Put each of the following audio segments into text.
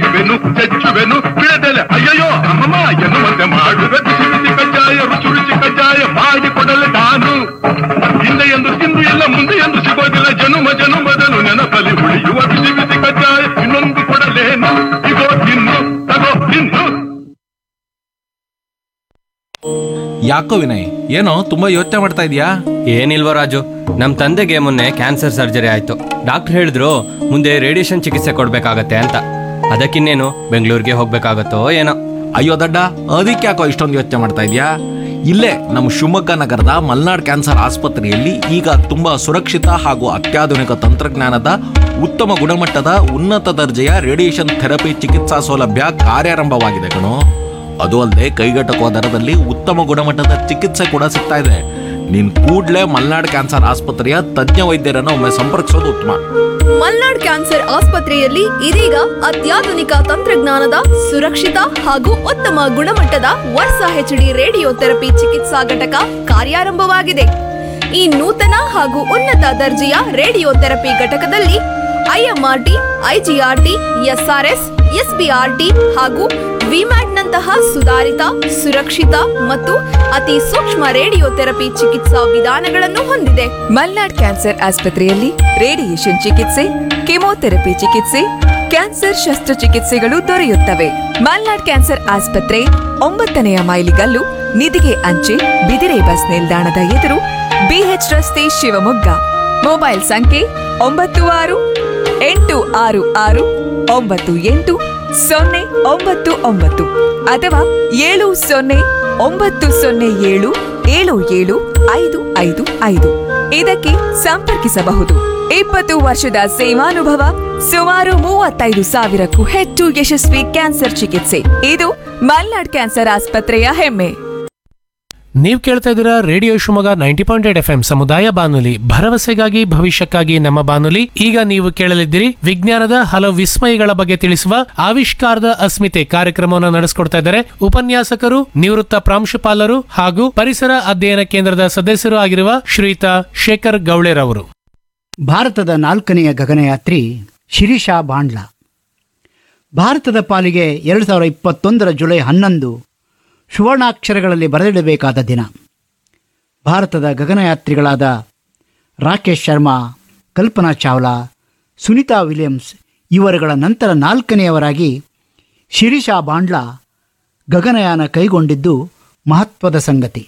ಕೊಚ್ಚುವೆನು ಚಚ್ಚುವೆನು ಬಿಡದಲೆ ಅಯ್ಯಯ್ಯೋ ಅಮ್ಮಮ್ಮ ಎನ್ನುವಂತೆ ಮಾಡುವೆ ಬಿಸಿ ಬಿಸಿ ಕಜ್ಜಾಯ ರುಚಿ ರುಚಿ ಕಜ್ಜಾಯ ಮಾಡಿ ಕೊಡಲೆ ನಾನು ಹಿಂದೆ ಎಂದು ತಿಂದು ಇಲ್ಲ ಮುಂದೆ ಎಂದು ಸಿಗೋದಿಲ್ಲ ಜನುಮ ಜನುಮದನು ನೆನಪಲ್ಲಿ ಉಳಿಯುವ ಬಿಸಿ ಬಿಸಿ ಕಜ್ಜಾಯ ಇನ್ನೊಂದು ಕೊಡಲೇನು ಇಗೋ ತಿನ್ನು ತಗೋ ತಿನ್ನು ಯಾಕೋ ವಿನಯ್ ಏನೋ ತುಂಬಾ ಯೋಚನೆ ಮಾಡ್ತಾ ಇದೀಯಾ ಏನಿಲ್ವ ರಾಜು ನಮ್ಮ ತಂದೆಗೆ ಮೊನ್ನೆ ಕ್ಯಾನ್ಸರ್ ಸರ್ಜರಿ ಆಯ್ತು ಡಾಕ್ಟರ್ ಹೇಳಿದ್ರು ಮುಂದೆ ರೇಡಿಯೇಷನ್ ಚಿಕಿತ್ಸೆ ಕೊಡ್ಬೇಕಾಗತ್ತೆ ಅಂತ ಅದಕ್ಕಿನ್ನೇನು ಬೆಂಗಳೂರಿಗೆ ಹೋಗ್ಬೇಕಾಗತ್ತೋ ಏನೋ ಅಯ್ಯೋ ದಡ್ಡ ಅದಕ್ಕೆ ಯಾಕೋ ಇಷ್ಟೊಂದು ಯೋಚನೆ ಮಾಡ್ತಾ ಇದೀಯಾ ಇಲ್ಲೇ ನಮ್ಮ ಶಿವಮೊಗ್ಗ ನಗರದ ಮಲ್ನಾಡ್ ಕ್ಯಾನ್ಸರ್ ಆಸ್ಪತ್ರೆಯಲ್ಲಿ ಈಗ ತುಂಬಾ ಸುರಕ್ಷಿತ ಹಾಗೂ ಅತ್ಯಾಧುನಿಕ ತಂತ್ರಜ್ಞಾನದ ಉತ್ತಮ ಗುಣಮಟ್ಟದ ಉನ್ನತ ದರ್ಜೆಯ ರೇಡಿಯೇಷನ್ ಥೆರಪಿ ಚಿಕಿತ್ಸಾ ಸೌಲಭ್ಯ ಕಾರ್ಯಾರಂಭವಾಗಿದೆ ಕಣೋ ಅದು ಅಲ್ಲದೆ ಕೈಗೆಟಕುವ ದರದಲ್ಲಿ ಉತ್ತಮ ಗುಣಮಟ್ಟದ ಚಿಕಿತ್ಸೆ ಕೂಡ ಸಿಗ್ತಾ ಇದೆ ನೀನ್ ಕೂಡ್ಲೇ ಮಲ್ನಾಡ್ ಕ್ಯಾನ್ಸರ್ ಆಸ್ಪತ್ರೆಯ ತಜ್ಞ ವೈದ್ಯರನ್ನು ಒಮ್ಮೆ ಸಂಪರ್ಕಿಸೋದು ಉತ್ತಮ ಮಲ್ನಾಡ್ ಕ್ಯಾನ್ಸರ್ ಆಸ್ಪತ್ರೆಯಲ್ಲಿ ಇದೀಗ ಅತ್ಯಾಧುನಿಕ ತಂತ್ರಜ್ಞಾನದ ಸುರಕ್ಷಿತ ಹಾಗೂ ಉತ್ತಮ ಗುಣಮಟ್ಟದ ವರ್ಷ ಹೆಚ್ಡಿ ರೇಡಿಯೋ ಥೆರಪಿ ಚಿಕಿತ್ಸಾ ಘಟಕ ಕಾರ್ಯಾರಂಭವಾಗಿದೆ ಈ ನೂತನ ಹಾಗೂ ಉನ್ನತ ದರ್ಜೆಯ ರೇಡಿಯೋ ಥೆರಪಿ ಘಟಕದಲ್ಲಿ ಐಎಂಆರ್ಟಿ ಐಜಿಆರ್ಟಿ ಎಸ್ಆರ್ಎಸ್ ಎಸ್ಬಿಆರ್ಟಿ ಹಾಗೂ ವಿಮ್ಯಾಟ್ನಂತಹ ಸುಧಾರಿತ ಸುರಕ್ಷಿತ ಮತ್ತು ಅತಿ ಸೂಕ್ಷ್ಮ ರೇಡಿಯೋ ಥೆರಪಿ ಚಿಕಿತ್ಸಾ ವಿಧಾನಗಳನ್ನು ಹೊಂದಿದೆ ಮಲ್ನಾಡ್ ಕ್ಯಾನ್ಸರ್ ಆಸ್ಪತ್ರೆಯಲ್ಲಿ ರೇಡಿಯೇಷನ್ ಚಿಕಿತ್ಸೆ ಕೆಮೊಥೆರಪಿ ಚಿಕಿತ್ಸೆ ಕ್ಯಾನ್ಸರ್ ಶಸ್ತ್ರಚಿಕಿತ್ಸೆಗಳು ದೊರೆಯುತ್ತವೆ ಮಲ್ನಾಡ್ ಕ್ಯಾನ್ಸರ್ ಆಸ್ಪತ್ರೆ ಒಂಬತ್ತನೆಯ ಮೈಲಿಗಲ್ಲು ನಿಧಿಗೆ ಅಂಚೆ ಬಿದಿರೆ ಬಸ್ ನಿಲ್ದಾಣದ ಎದುರು ಬಿಎಚ್ ರಸ್ತೆ ಶಿವಮೊಗ್ಗ ಮೊಬೈಲ್ ಸಂಖ್ಯೆ ಒಂಬತ್ತು ಆರು ಎಂಟು ಆರು ಆರು ಒಂಬತ್ತು ಎಂಟು ಸೊನ್ನೆ ಒಂಬತ್ತು ಒಂಬತ್ತು ಅಥವಾ ಏಳು ಸೊನ್ನೆ ಒಂಬತ್ತು ಸೊನ್ನೆ ಏಳು ಏಳು ಏಳು ಐದು ಐದು ಐದು ಇದಕ್ಕೆ ಸಂಪರ್ಕಿಸಬಹುದು ಇಪ್ಪತ್ತು ವರ್ಷದ ಸೇವಾನುಭವ ಸುಮಾರು ಮೂವತ್ತೈದು ಸಾವಿರಕ್ಕೂ ಹೆಚ್ಚು ಯಶಸ್ವಿ ಕ್ಯಾನ್ಸರ್ ಚಿಕಿತ್ಸೆ ಇದು ಮಲ್ನಾಡ್ ಕ್ಯಾನ್ಸರ್ ಆಸ್ಪತ್ರೆಯ ಹೆಮ್ಮೆ ನೀವು ಕೇಳ್ತಾ ಇದ್ದೀರಾ radio Shivamogga ninety point eight F M ಸಮುದಾಯ ಬಾನುಲಿ ಭರವಸೆಗಾಗಿ ಭವಿಷ್ಯಕ್ಕಾಗಿ ನಮ್ಮ ಬಾನುಲಿ ಈಗ ನೀವು ಕೇಳಲಿದ್ದೀರಿ ವಿಜ್ಞಾನದ ಹಲವು ವಿಸ್ಮಯಗಳ ಬಗ್ಗೆ ತಿಳಿಸುವ ಆವಿಷ್ಕಾರದ ಅಸ್ಮಿತೆ ಕಾರ್ಯಕ್ರಮವನ್ನು ನಡೆಸಿಕೊಡ್ತಾ ಇದ್ದಾರೆ ಉಪನ್ಯಾಸಕರು ನಿವೃತ್ತ ಪ್ರಾಂಶುಪಾಲರು ಹಾಗೂ ಪರಿಸರ ಅಧ್ಯಯನ ಕೇಂದ್ರದ ಸದಸ್ಯರು ಆಗಿರುವ ಶ್ರೀಯುತ ಶೇಖರ್ ಗೌಳೆರವರು ಭಾರತದ ನಾಲ್ಕನೆಯ ಗಗನಯಾತ್ರಿ ಶಿರೀಷಾ ಬಾಂಡ್ಲಾ ಭಾರತದ ಪಾಲಿಗೆ ಎರಡು ಸಾವಿರದ ಇಪ್ಪತ್ತೊಂದರ ಜುಲೈ ಹನ್ನೊಂದು ಸುವರ್ಣಾಕ್ಷರಗಳಲ್ಲಿ ಬರೆದಿಡಬೇಕಾದ ದಿನ ಭಾರತದ ಗಗನಯಾತ್ರಿಗಳಾದ ರಾಕೇಶ್ ಶರ್ಮಾ ಕಲ್ಪನಾ ಚಾವ್ಲಾ ಸುನಿತಾ ವಿಲಿಯಮ್ಸ್ ಇವರುಗಳ ನಂತರ ನಾಲ್ಕನೆಯವರಾಗಿ ಶಿರೀಷಾ ಬಾಂಡ್ಲಾ ಗಗನಯಾನ ಕೈಗೊಂಡಿದ್ದು ಮಹತ್ವದ ಸಂಗತಿ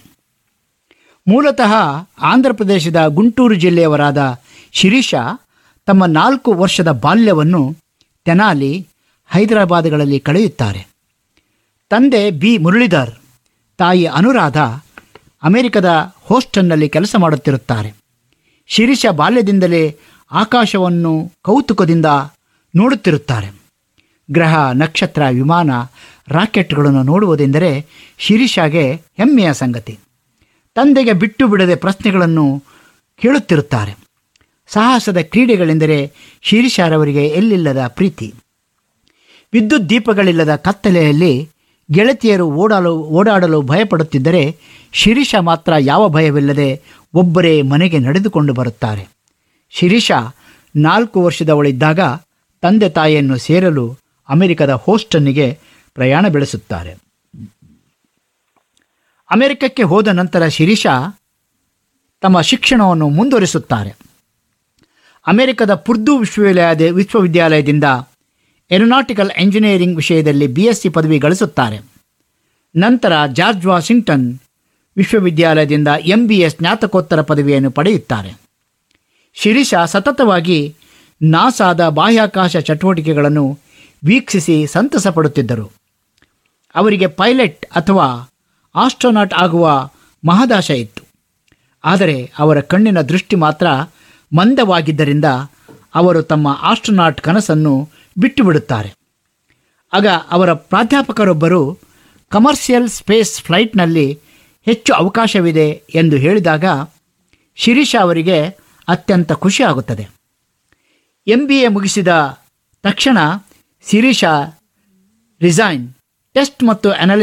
ಮೂಲತಃ ಆಂಧ್ರಪ್ರದೇಶದ ಗುಂಟೂರು ಜಿಲ್ಲೆಯವರಾದ ಶಿರೀಷಾ ತಮ್ಮ ನಾಲ್ಕು ವರ್ಷದ ಬಾಲ್ಯವನ್ನು ತೆನಾಲಿ ಹೈದರಾಬಾದ್ಗಳಲ್ಲಿ ಕಳೆಯುತ್ತಾರೆ ತಂದೆ ಬಿ ಮುರಳೀಧರ್ ತಾಯಿ ಅನುರಾಧ ಅಮೆರಿಕದ ಹೋಸ್ಟನ್ನಲ್ಲಿ ಕೆಲಸ ಮಾಡುತ್ತಿರುತ್ತಾರೆ ಶಿರೀಷ ಬಾಲ್ಯದಿಂದಲೇ ಆಕಾಶವನ್ನು ಕೌತುಕದಿಂದ ನೋಡುತ್ತಿರುತ್ತಾರೆ ಗ್ರಹ ನಕ್ಷತ್ರ ವಿಮಾನ ರಾಕೆಟ್ಗಳನ್ನು ನೋಡುವುದೆಂದರೆ ಶಿರೀಷಾಗೆ ಹೆಮ್ಮೆಯ ಸಂಗತಿ ತಂದೆಗೆ ಬಿಟ್ಟು ಬಿಡದೆ ಪ್ರಶ್ನೆಗಳನ್ನು ಕೇಳುತ್ತಿರುತ್ತಾರೆ ಸಾಹಸದ ಕ್ರೀಡೆಗಳೆಂದರೆ ಶಿರೀಷಾರವರಿಗೆ ಎಲ್ಲಿಲ್ಲದ ಪ್ರೀತಿ ವಿದ್ಯುತ್ ದೀಪಗಳಿಲ್ಲದ ಕತ್ತಲೆಯಲ್ಲಿ ಗೆಳತಿಯರು ಓಡಾಡಲು ಓಡಾಡಲು ಭಯಪಡುತ್ತಿದ್ದರೆ ಶಿರೀಷ ಮಾತ್ರ ಯಾವ ಭಯವಿಲ್ಲದೆ ಒಬ್ಬರೇ ಮನೆಗೆ ನಡೆದುಕೊಂಡು ಬರುತ್ತಾರೆ ಶಿರೀಷ ನಾಲ್ಕು ವರ್ಷದವಳಿದ್ದಾಗ ತಂದೆ ತಾಯಿಯನ್ನು ಸೇರಲು ಅಮೆರಿಕದ ಹೋಸ್ಟನ್ನಿಗೆ ಪ್ರಯಾಣ ಬೆಳೆಸುತ್ತಾರೆ ಅಮೆರಿಕಕ್ಕೆ ಹೋದ ನಂತರ ಶಿರೀಷ ತಮ್ಮ ಶಿಕ್ಷಣವನ್ನು ಮುಂದುವರಿಸುತ್ತಾರೆ ಅಮೆರಿಕದ ಪುರ್ದು ವಿಶ್ವವಿದ್ಯಾಲಯದ ವಿಶ್ವವಿದ್ಯಾಲಯದಿಂದ ಏರೋನಾಟಿಕಲ್ ಎಂಜಿನಿಯರಿಂಗ್ ವಿಷಯದಲ್ಲಿ ಬಿ ಎಸ್ ಸಿ ಪದವಿ ಗಳಿಸುತ್ತಾರೆ ನಂತರ ಜಾರ್ಜ್ ವಾಷಿಂಗ್ಟನ್ ವಿಶ್ವವಿದ್ಯಾಲಯದಿಂದ ಎಂ ಬಿ ಎ ಸ್ನಾತಕೋತ್ತರ ಪದವಿಯನ್ನು ಪಡೆಯುತ್ತಾರೆ ಶಿರೀಷ ಸತತವಾಗಿ ನಾಸಾದ ಬಾಹ್ಯಾಕಾಶ ಚಟುವಟಿಕೆಗಳನ್ನು ವೀಕ್ಷಿಸಿ ಸಂತಸ ಪಡುತ್ತಿದ್ದರು ಅವರಿಗೆ ಪೈಲಟ್ ಅಥವಾ ಆಸ್ಟ್ರೋನಾಟ್ ಆಗುವ ಮಹದಾಶ ಇತ್ತು ಆದರೆ ಅವರ ಕಣ್ಣಿನ ದೃಷ್ಟಿ ಮಾತ್ರ ಮಂದವಾಗಿದ್ದರಿಂದ ಅವರು ತಮ್ಮ ಆಸ್ಟ್ರೋನಾಟ್ ಕನಸನ್ನು ಬಿಟ್ಟು ಬಿಡುತ್ತಾರೆ ಆಗ ಅವರ ಪ್ರಾಧ್ಯಾಪಕರೊಬ್ಬರು ಕಮರ್ಷಿಯಲ್ ಸ್ಪೇಸ್ ಫ್ಲೈಟ್ನಲ್ಲಿ ಹೆಚ್ಚು ಅವಕಾಶವಿದೆ ಎಂದು ಹೇಳಿದಾಗ ಶಿರೀಷ ಅವರಿಗೆ ಅತ್ಯಂತ ಖುಷಿಯಾಗುತ್ತದೆ ಎಂ ಬಿ ಎ ಮುಗಿಸಿದ ತಕ್ಷಣ ಶಿರೀಷ ರಿಸೈನ್ ಟೆಸ್ಟ್ ಮತ್ತು ಅನಾಲಿಸ್